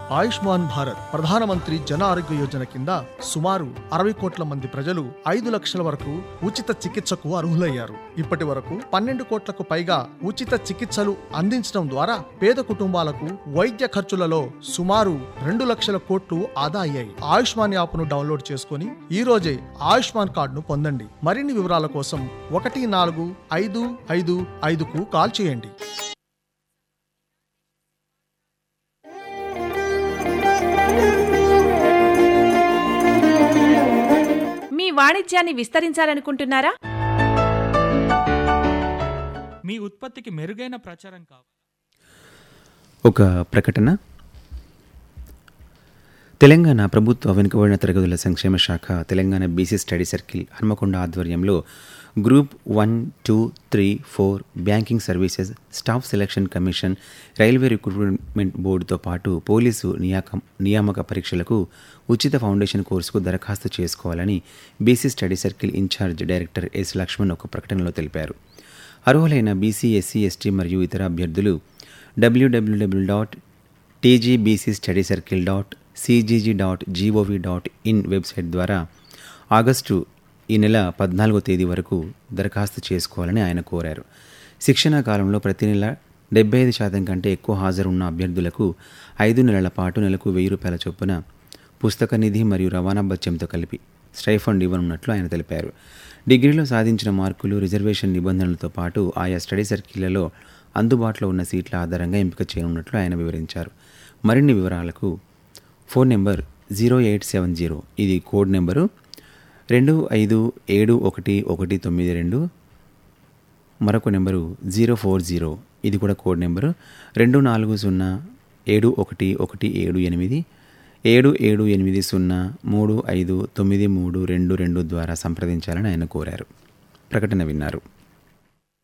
ఆయుష్మాన్ భారత్ ప్రధానమంత్రి జన ఆరోగ్య యోజన కింద సుమారు అరవై కోట్ల మంది ప్రజలు ఐదు లక్షల వరకు ఉచిత చికిత్సకు అర్హులయ్యారు ఇప్పటి వరకు పన్నెండు కోట్లకు పైగా ఉచిత చికిత్సలు అందించడం ద్వారా పేద కుటుంబాలకు వైద్య ఖర్చులలో సుమారు రెండు లక్షల కోట్లు ఆదా అయ్యాయి ఆయుష్మాన్ యాప్ను డౌన్లోడ్ చేసుకుని ఈ రోజే ఆయుష్మాన్ కార్డును పొందండి మరిన్ని వివరాల కోసం ఒకటి నాలుగు ఐదు ఐదు ఐదుకు కాల్ చేయండి మీ వాణిజ్యాన్ని విస్తరించాలనుకుంటున్నారా మీ ఉత్పత్తికి మెరుగైన ప్రచారం కావాలి ఒక ప్రకటన తెలంగాణ ప్రభుత్వ వెనుకబడిన తరగతుల సంక్షేమ శాఖ Telangana BC study circle Hanamkonda ఆధ్వర్యంలో group one two three four banking services staff selection commission railway recruitment బోర్డుతో పాటు పోలీసు నియాకం నియామక పరీక్షలకు ఉచిత ఫౌండేషన్ కోర్సుకు దరఖాస్తు చేసుకోవాలని BC study circle in-charge director S Laxman ఒక ప్రకటనలో తెలిపారు అర్హులైన బీసీ ఎస్సీ ఎస్టీ మరియు ఇతర అభ్యర్థులు డబ్ల్యూడబ్ల్యూడబ్ల్యూ dot T G B C study circle dot C G G dot G O V dot in website ద్వారా ఆగస్టు ఈ నెల పద్నాలుగో తేదీ వరకు దరఖాస్తు చేసుకోవాలని ఆయన కోరారు శిక్షణా కాలంలో ప్రతి నెల డెబ్బై ఐదు శాతం కంటే ఎక్కువ హాజరున్న అభ్యర్థులకు ఐదు నెలల పాటు నెలకు వెయ్యి రూపాయల చొప్పున పుస్తక నిధి మరియు రవాణా బత్యంతో కలిపి స్టైఫండ్ ఇవ్వనున్నట్లు ఆయన తెలిపారు డిగ్రీలో సాధించిన మార్కులు రిజర్వేషన్ నిబంధనలతో పాటు ఆయా స్టడీ సర్కిళ్లలో అందుబాటులో ఉన్న సీట్ల ఆధారంగా ఎంపిక చేయనున్నట్లు ఆయన వివరించారు మరిన్ని వివరాలకు phone number zero eight seven zero ఇది కోడ్ నెంబరు రెండు ఐదు ఏడు ఒకటి ఒకటి తొమ్మిది రెండు మరొక నెంబరు జీరో ఫోర్ జీరో ఇది కూడా కోడ్ నెంబరు రెండు నాలుగు సున్నా ఏడు ఒకటి ఒకటి ఏడు ఎనిమిది ఏడు ఏడు ఎనిమిది సున్నా మూడు ఐదు తొమ్మిది మూడు రెండు రెండు ద్వారా సంప్రదించాలని ఆయన కోరారు ప్రకటన విన్నారు